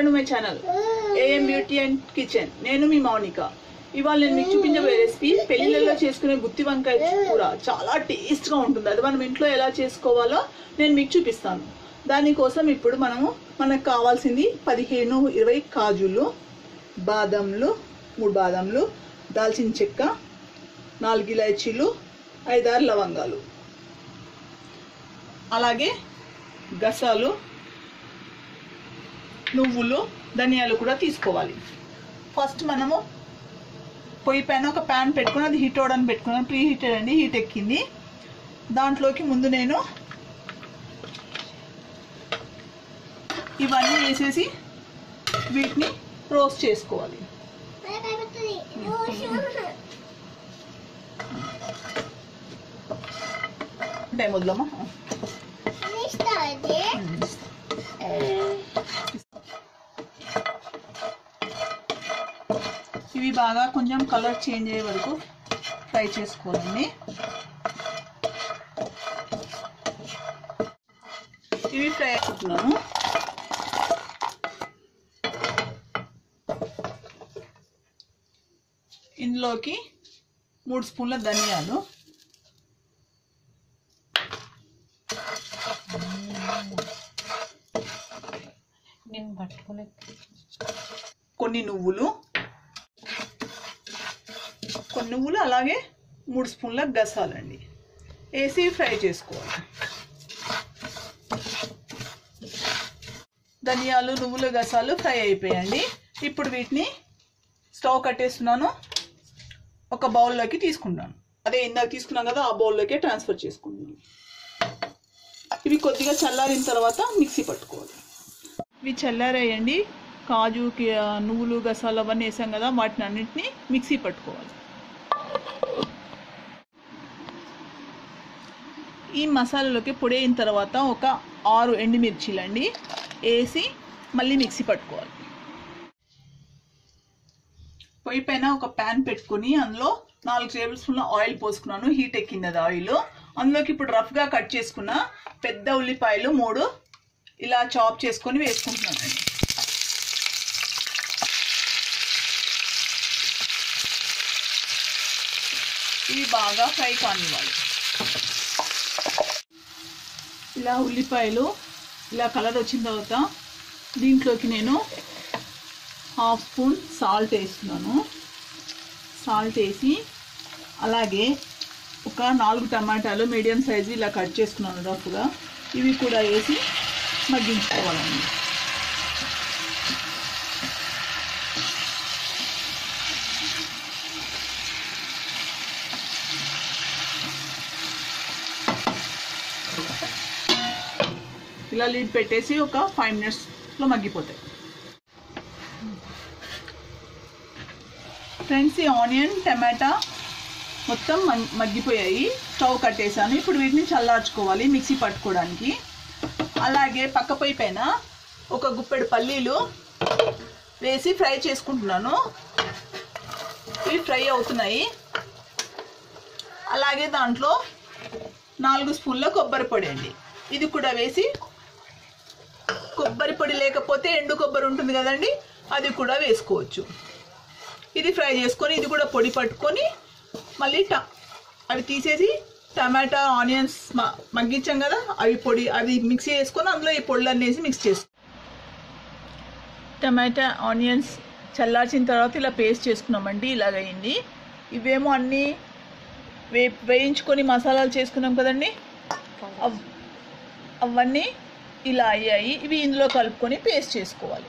to my channel AM beauty and kitchen నేను మీ మౌనిక ఇవాళ నేను మీకు చూపించబోయే రెసిపీ పెళ్లిళ్ళలో చేసుకునే గుత్తి వంకాయ కూర చాలా టేస్ట్గా ఉంటుంది అది మనం ఇంట్లో ఎలా చేసుకోవాలో నేను మీకు చూపిస్తాను దానికోసం ఇప్పుడు మనము మనకు కావాల్సింది పదిహేను ఇరవై కాజులు బాదంలు మూడు బాదంలు దాల్చిన చెక్క నాలుగు ఇలాచీలు ఐదారు లవంగాలు అలాగే గసాలు నువ్వులు ధనియాలు కూడా తీసుకోవాలి ఫస్ట్ మనము పొయ్యి పైన ఒక ప్యాన్ పెట్టుకుని అది హీట్ అవడానికి పెట్టుకున్నాను ప్రీ హీటెడ్ అండి హీట్ ఎక్కింది దాంట్లోకి ముందు నేను ఇవన్నీ వేసేసి వీటిని రోస్ట్ చేసుకోవాలి టైం వద్దామా ఇవి బాగా కొంచెం కలర్ చేంజ్ అయ్యే వరకు ఫ్రై చేసుకోవాలండి ఇవి ఫ్రై అవుతున్నాను ఇందులోకి మూడు స్పూన్ల ధనియాలు నేను పట్టుకోలేదు కొన్ని నువ్వులు కొన్ని నువ్వులు అలాగే మూడు స్పూన్ల గసాలండి వేసి ఫ్రై చేసుకోవాలి ధనియాలు నువ్వులు గసాలు ఫ్రై అయిపోయాయండి ఇప్పుడు వీటిని స్టవ్ కట్టేస్తున్నాను ఒక బౌల్లోకి తీసుకుంటాను అదే ఇందాక తీసుకున్నాం కదా ఆ బౌల్లోకే ట్రాన్స్ఫర్ చేసుకుంటున్నాను ఇవి కొద్దిగా చల్లారిన తర్వాత మిక్సీ పట్టుకోవాలి ఇవి చల్లారాయండి కాజు కి- ఆ, నువ్వులు గసాలు అవన్నీ వేసాం కదా వాటిని అన్నింటినీ మిక్సీ పట్టుకోవాలి ఈ మసాలాలోకి పొడి అయిన తర్వాత ఒక ఆరు ఎండుమిర్చీలండి వేసి మళ్ళీ మిక్సీ పట్టుకోవాలి పొయ్యి పైన ఒక ప్యాన్ పెట్టుకుని అందులో నాలుగు టేబుల్ స్పూన్ల ఆయిల్ పోసుకున్నాను హీట్ ఎక్కింది అది ఆయిల్ అందులోకి ఇప్పుడు రఫ్గా కట్ చేసుకున్న పెద్ద ఉల్లిపాయలు మూడు ఇలా చాప్ చేసుకొని వేసుకుంటున్నానండి ఇవి బాగా ఫ్రై కానివ్వాలి ఇలా ఉల్లిపాయలు ఇలా కలర్ వచ్చిన తర్వాత దీంట్లోకి నేను హాఫ్ స్పూన్ సాల్ట్ వేస్తున్నాను సాల్ట్ వేసి అలాగే ఒక నాలుగు టమాటాలు మీడియం సైజు ఇలా కట్ చేసుకున్నాను రఫ్గా ఇవి కూడా వేసి మగ్గించుకోవాలండి ఇలా లీడ్ పెట్టేసి ఒక ఫైవ్ మినిట్స్లో మగ్గిపోతాయి ఫ్రెండ్స్ ఈ ఆనియన్ టమాటా మొత్తం మగ్- మగ్గిపోయాయి స్టవ్ కట్టేసాను ఇప్పుడు వీటిని చల్లార్చుకోవాలి మిక్సీ పట్టుకోవడానికి అలాగే పక్క పొయ్యి పైన ఒక గుప్పెడు పల్లీలు వేసి ఫ్రై చేసుకుంటున్నాను ఇవి ఫ్రై అవుతున్నాయి అలాగే దాంట్లో నాలుగు స్పూన్ల కొబ్బరి పొడి అండి ఇది కూడా వేసి కొబ్బరి పొడి లేకపోతే ఎండు కొబ్బరి ఉంటుంది కదండి అది కూడా వేసుకోవచ్చు ఇది ఫ్రై చేసుకొని ఇది కూడా పొడి పట్టుకొని మళ్ళీ ట అవి తీసేసి టమాటా ఆనియన్స్ మ- మగ్గించాం కదా అవి పొడి అవి మిక్సీ చేసుకొని అందులో ఈ పొడులన్నీ వేసి మిక్స్ చేసుకో టమాటా ఆనియన్స్ చల్లార్చిన తర్వాత ఇలా పేస్ట్ చేసుకున్నామండి ఇలాగైంది ఇవేమో అన్నీ వే వేయించుకొని మసాలాలు చేసుకున్నాం కదండి అవ్ అవన్నీ ఇలా అయ్యాయి ఇవి ఇందులో కలుపుకొని పేస్ట్ చేసుకోవాలి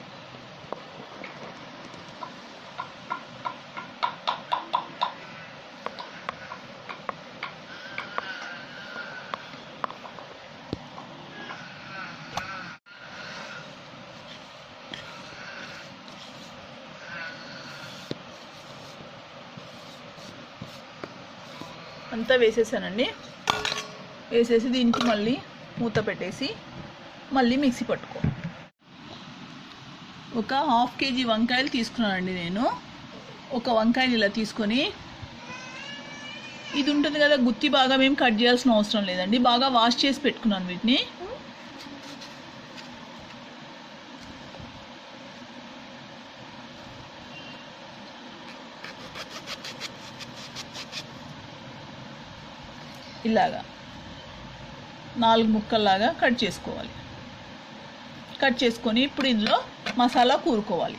అంతా వేసేసానండి వేసేసి దీనికి మళ్ళీ మూత పెట్టేసి మళ్ళీ మిక్సీ పట్టుకో ఒక హాఫ్ కేజీ వంకాయలు తీసుకున్నానండి నేను ఒక వంకాయలు ఇలా తీసుకొని ఇది ఉంటుంది కదా గుత్తి బాగా మేము కట్ చేయాల్సిన అవసరం లేదండి బాగా వాష్ చేసి పెట్టుకున్నాను వీటిని ఇలాగా నాలుగు ముక్కల్లాగా కట్ చేసుకోవాలి కట్ చేసుకొని ఇప్పుడు ఇందులో మసాలా కూరుకోవాలి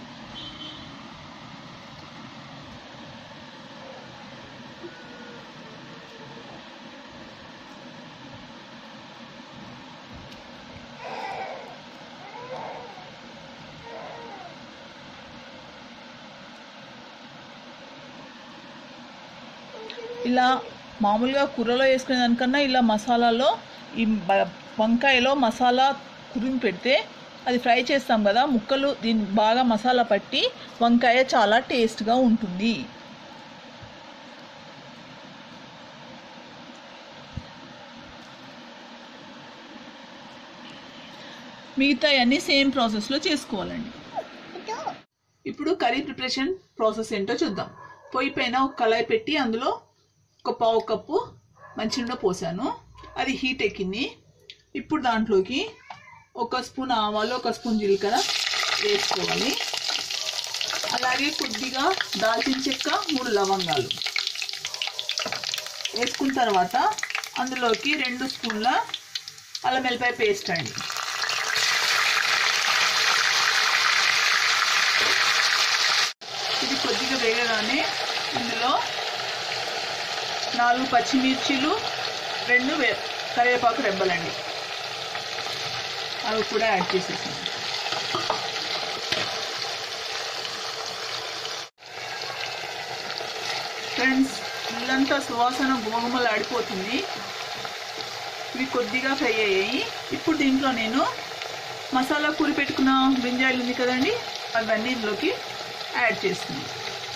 ఇలా మామూలుగా కూరలో వేసుకునే దానికన్నా ఇలా మసాలాలో ఈ బ- వంకాయలో మసాలా కురిమి పెడితే అది ఫ్రై చేస్తాం కదా ముక్కలు దీన్ని బాగా మసాలా పట్టి వంకాయ చాలా టేస్ట్గా ఉంటుంది మిగతా అన్నీ సేమ్ ప్రాసెస్లో చేసుకోవాలండి ఇప్పుడు కర్రీ ప్రిపరేషన్ ప్రాసెస్ ఏంటో చూద్దాం పొయ్యి పైన ఒక కళాయి పెట్టి అందులో ఒక పావు కప్పు మంచినీళ్ళు పోసాను అది హీట్ ఎక్కింది ఇప్పుడు దాంట్లోకి ఒక స్పూన్ ఆవాలు ఒక స్పూన్ జీలకర్ర వేసుకోవాలి అలాగే కొద్దిగా దాల్చిన చెక్క మూడు లవంగాలు వేసుకున్న తర్వాత అందులోకి రెండు స్పూన్ల అల్లం వెల్లిపాయ పేస్ట్ అండి ఇది కొద్దిగా వేగగానే ఇందులో నాలుగు పచ్చిమిర్చీలు రెండు వే కరివేపాకు రెబ్బలండి అవి కూడా యాడ్ చేసేసాను ఫ్రెండ్స్ ఇల్లంతా సువాసన గుమగుమలు ఆడిపోతుంది ఇవి కొద్దిగా ఫ్రై అయ్యాయి ఇప్పుడు దీంట్లో నేను మసాలా కూరి పెట్టుకున్న బ్రింజాయిల్ ఉంది కదండి అవన్నీ ఇందులోకి యాడ్ చేస్తుంది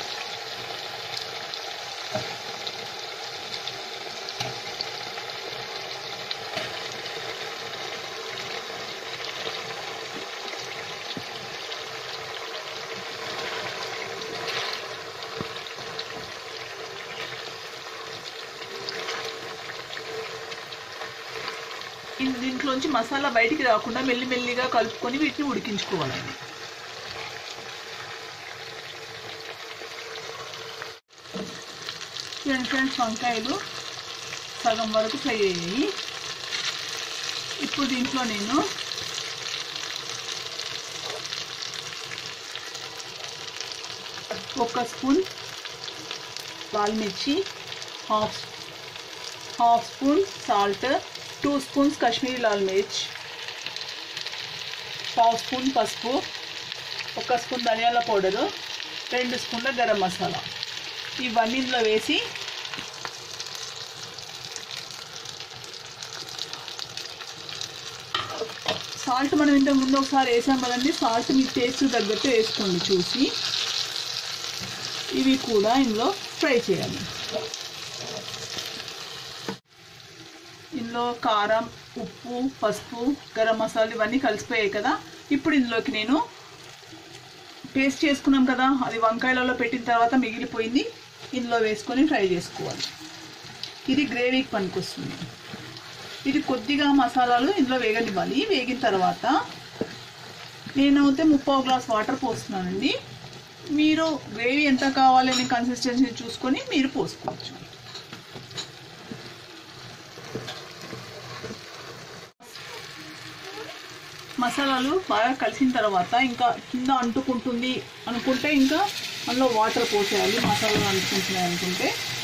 ఇన్- దీంట్లోంచి మసాలా బయటికి రాకుండా మెల్లిమెల్లిగా కలుపుకొని వీటిని ఉడికించుకోవాలండి చూడండి ఫ్రెండ్స్ వంకాయలు సగం వరకు ఫ్రై అయ్యాయి ఇప్పుడు దీంట్లో నేను ఒక స్పూన్ లాల్ మిర్చి half half spoon salt two spoons Kashmiri లాల్ మిర్చ్ పావు స్పూన్ పసుపు ఒక స్పూన్ ధనియాల పౌడరు రెండు స్పూన్ల గరం మసాలా ఇవన్నీ ఇందులో వేసి సాల్ట్ మనం ఇంతకు ముందు ఒకసారి వేసాం కదండి సాల్ట్ మీ టేస్ట్ తగ్గట్టు వేసుకోండి చూసి ఇవి కూడా ఇందులో ఫ్రై చేయాలి ఇందులో కారం ఉప్పు పసుపు గరం మసాలా ఇవన్నీ కలిసిపోయాయి కదా ఇప్పుడు ఇందులోకి నేను పేస్ట్ చేసుకున్నాం కదా అది వంకాయలలో పెట్టిన తర్వాత మిగిలిపోయింది ఇందులో వేసుకొని ఫ్రై చేసుకోవాలి ఇది గ్రేవీకి పనికొస్తుంది ఇది కొద్దిగా మసాలాలు ఇందులో వేగనివ్వాలి వేగిన తర్వాత నేనైతే ముప్పావు గ్లాస్ వాటర్ పోస్తున్నానండి మీరు గ్రేవీ ఎంత కావాలని కన్సిస్టెన్సీ చూసుకొని మీరు పోసుకోవచ్చు మసాలాలు బాగా కలిసిన తర్వాత ఇంకా కింద అంటుకుంటుంది అనుకుంటే ఇంకా అందులో వాటర్ పోసేయాలి మసాలాలు అంటుకుంటున్నాయి అనుకుంటే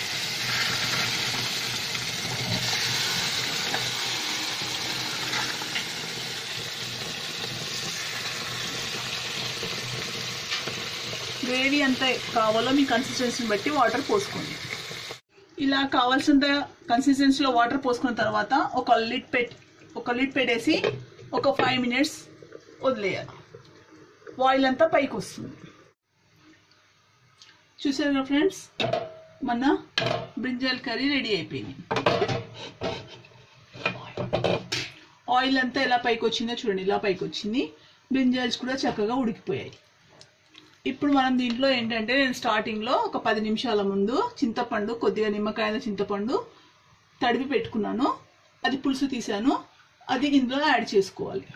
గ్రేవీ ఎంత కావాలో మీ కన్సిస్టెన్సీని బట్టి వాటర్ పోసుకోండి ఇలా కావాల్సినంత కన్సిస్టెన్సీలో వాటర్ పోసుకున్న తర్వాత ఒక లిడ్ పెట్టి ఒక లిడ్ పెట్టేసి ఒక ఫైవ్ మినిట్స్ వదిలేయాలి ఆయిల్ అంతా పైకి వస్తుంది చూసారు కదా ఫ్రెండ్స్ మన బ్రింజాల్ కర్రీ రెడీ అయిపోయింది ఆయిల్ అంతా ఎలా పైకి వచ్చిందో చూడండి ఇలా పైకి వచ్చింది బ్రింజాల్స్ కూడా చక్కగా ఉడికిపోయాయి ఇప్పుడు మనం దీంట్లో ఏంటంటే నేను స్టార్టింగ్లో ఒక పది నిమిషాల ముందు చింతపండు కొద్దిగా నిమ్మకాయ చింతపండు తడిపి పెట్టుకున్నాను అది పులుసు తీసాను అది ఇందులో యాడ్ చేసుకోవాలి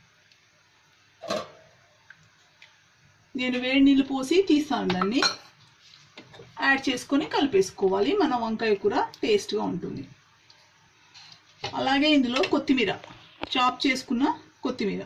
నేను వేడి నీళ్ళు పోసి తీస్తాను దాన్ని యాడ్ చేసుకొని కలిపేసుకోవాలి మన వంకాయ కూర టేస్ట్గా ఉంటుంది అలాగే ఇందులో కొత్తిమీర చాప్ చేసుకున్న కొత్తిమీర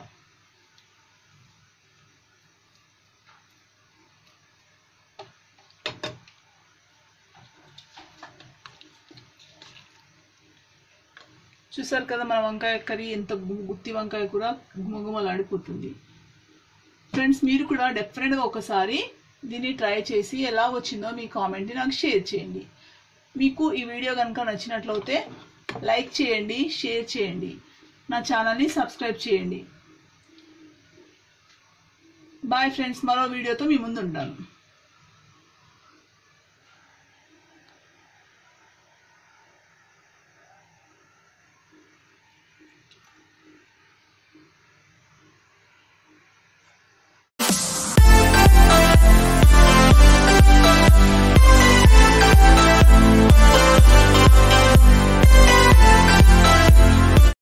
చూసారు కదా మన వంకాయ కర్రీ ఎంత గు- గుత్తి వంకాయ కూర గుమగుమలాడిపోతుంది ఫ్రెండ్స్ మీరు కూడా డెఫినెట్గా ఒకసారి దీన్ని ట్రై చేసి ఎలా వచ్చిందో మీ కామెంట్ని నాకు షేర్ చేయండి మీకు ఈ వీడియో కనుక నచ్చినట్లయితే లైక్ చేయండి షేర్ చేయండి నా ఛానల్ని సబ్స్క్రైబ్ చేయండి బాయ్ ఫ్రెండ్స్ మరో వీడియోతో మీ ముందు ఉంటాను